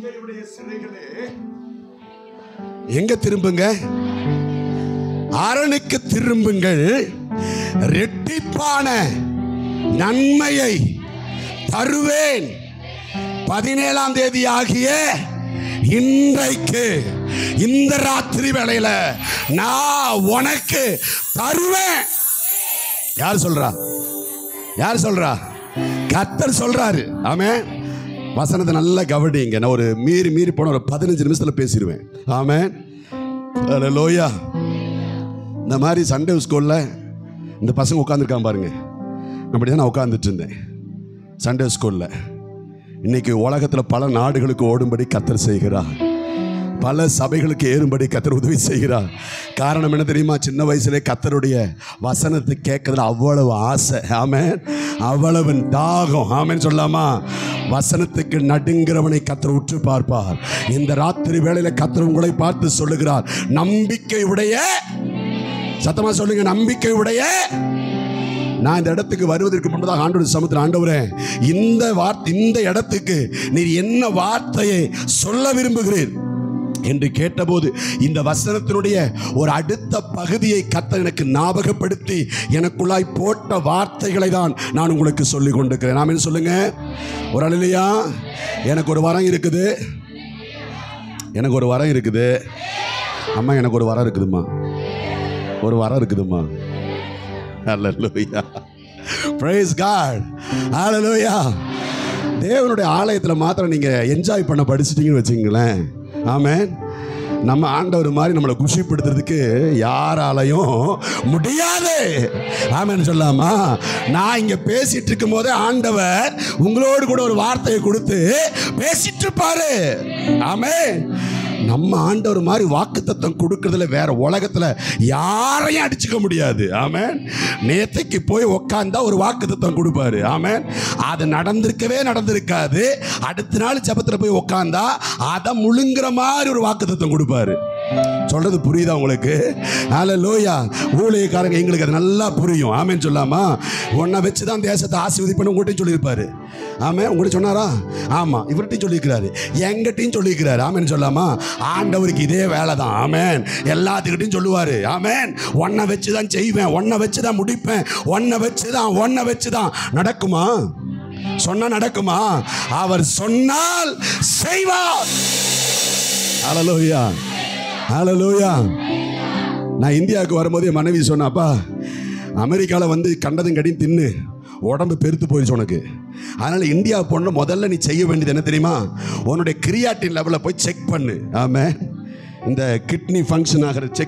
நம்பிக்கையுடைய சிறைகளே எங்க திரும்புங்க அரணுக்கு திரும்புங்கள் ரெட்டிப்பான நன்மையை தருவேன் பதினேழாம் தேதி ஆகிய இன்றைக்கு இந்த ராத்திரி வேளையில நான் உனக்கு தருவேன் யார் சொல்றா யார் சொல்றா கத்தர் சொல்றாரு ஆமே வசனத்தை நல்லா கவனிங்க நான் ஒரு மீறி மீறி போன ஒரு பதினஞ்சு நிமிஷத்துல பேசிடுவேன் ஆமே லோயா இந்த மாதிரி சண்டே ஸ்கூலில் இந்த பசங்க உட்காந்துருக்கான் பாருங்க அப்படி தான் நான் உட்காந்துட்டு இருந்தேன் சண்டே ஸ்கூலில் இன்னைக்கு உலகத்தில் பல நாடுகளுக்கு ஓடும்படி கத்தர் செய்கிறார் பல சபைகளுக்கு ஏறும்படி கத்தர் உதவி செய்கிறார் காரணம் என்ன தெரியுமா சின்ன வயசுலே கத்தருடைய வசனத்தை கேட்கறதுல அவ்வளவு ஆசை ஆமென் அவ்வளவு தாகம் ஆமென் சொல்லாமா வசனத்துக்கு நடுங்கிறவனை கத்தர் உற்று பார்ப்பார் இந்த ராத்திரி வேளையில கத்தர் உங்களை பார்த்து சொல்லுகிறார் நம்பிக்கை உடைய சத்தமா சொல்லுங்க நம்பிக்கை உடைய நான் இந்த இடத்துக்கு வருவதற்கு முன்பதாக ஆண்டவர் சமுத்திர ஆண்டவரே இந்த வார்த்தை இந்த இடத்துக்கு நீர் என்ன வார்த்தையை சொல்ல விரும்புகிறீர் என்று கேட்டபோது இந்த வசனத்தினுடைய ஒரு அடுத்த பகுதியை கத்த எனக்கு ஞாபகப்படுத்தி எனக்குள்ளாய் போட்ட வார்த்தைகளை தான் நான் உங்களுக்கு சொல்லி கொண்டிருக்கிறேன் நாம என்ன சொல்லுங்க ஒரு ஆள் இல்லையா எனக்கு ஒரு வரம் இருக்குது எனக்கு ஒரு வரம் இருக்குது அம்மா எனக்கு ஒரு வரம் இருக்குதும்மா ஒரு வரம் இருக்குதும்மா ஹalleluya praise god hallelujah தேவனுடைய ஆலயத்தில் மாத்திரம் நீங்கள் என்ஜாய் பண்ண படிச்சிட்டீங்கன்னு வச்சுங்களேன் ஆமென் நம்ம ஆண்டவர் மாதிரி நம்மளை குஷிப்படுத்துறதுக்கு யாராலையும் முடியாது ஆமென் சொல்லாமா நான் இங்க பேசிட்டு இருக்கும் போதே ஆண்டவர் உங்களோடு கூட ஒரு வார்த்தையை கொடுத்து பேசிட்டு இருப்பாரு ஆமென் நம்ம ஆண்டவர் மாதிரி வாக்குத்தத்தம் கொடுக்கறதுல வேற உலகத்துல யாரையும் அடிச்சுக்க முடியாது ஆமென் நேத்தைக்கு போய் உக்காந்தா ஒரு வாக்குத்தத்தம் கொடுப்பாரு ஆமென் அது நடந்திருக்கவே நடந்திருக்காது அடுத்த நாள் ஜெபத்துல போய் உக்காந்தா அதை முழுங்குற மாதிரி ஒரு வாக்குத்தத்தம் கொடுப்பாரு சொல்றது புரியுதா உங்களுக்கு அதனால லோயா ஊழியக்காரங்க எங்களுக்கு அது நல்லா புரியும் ஆமேன்னு சொல்லாமா உன்னை வச்சு தான் தேசத்தை ஆசீர்வதி பண்ண உங்கள்கிட்டையும் சொல்லியிருப்பாரு ஆமே உங்கள்கிட்ட சொன்னாரா ஆமாம் இவர்கிட்டையும் சொல்லியிருக்கிறாரு எங்கிட்டையும் சொல்லியிருக்கிறாரு ஆமேன்னு சொல்லாமா ஆண்டவருக்கு இதே வேலை தான் ஆமேன் எல்லாத்துக்கிட்டையும் சொல்லுவார் ஆமேன் உன்னை வச்சு தான் செய்வேன் உன்னை வச்சு தான் முடிப்பேன் உன்னை வச்சு தான் உன்னை வச்சு தான் நடக்குமா சொன்னா நடக்குமா அவர் சொன்னால் செய்வார் ஹalleluya ஹalleluya நான் இந்தியாவுக்கு வரும்போது என் மனைவி சொன்னாப்பா அமெரிக்காவில் வந்து கண்டதும் கடியும் தின்னு உடம்பு பெருத்து போயிடுச்சு உனக்கு அதனால் இந்தியா போன முதல்ல நீ செய்ய வேண்டியது என்ன தெரியுமா உன்னுடைய கிரியாட்டின் லெவலில் போய் செக் பண்ணு ஆமாம் இந்த கிட்னி ஃபங்க்ஷன் ஆகிற செக்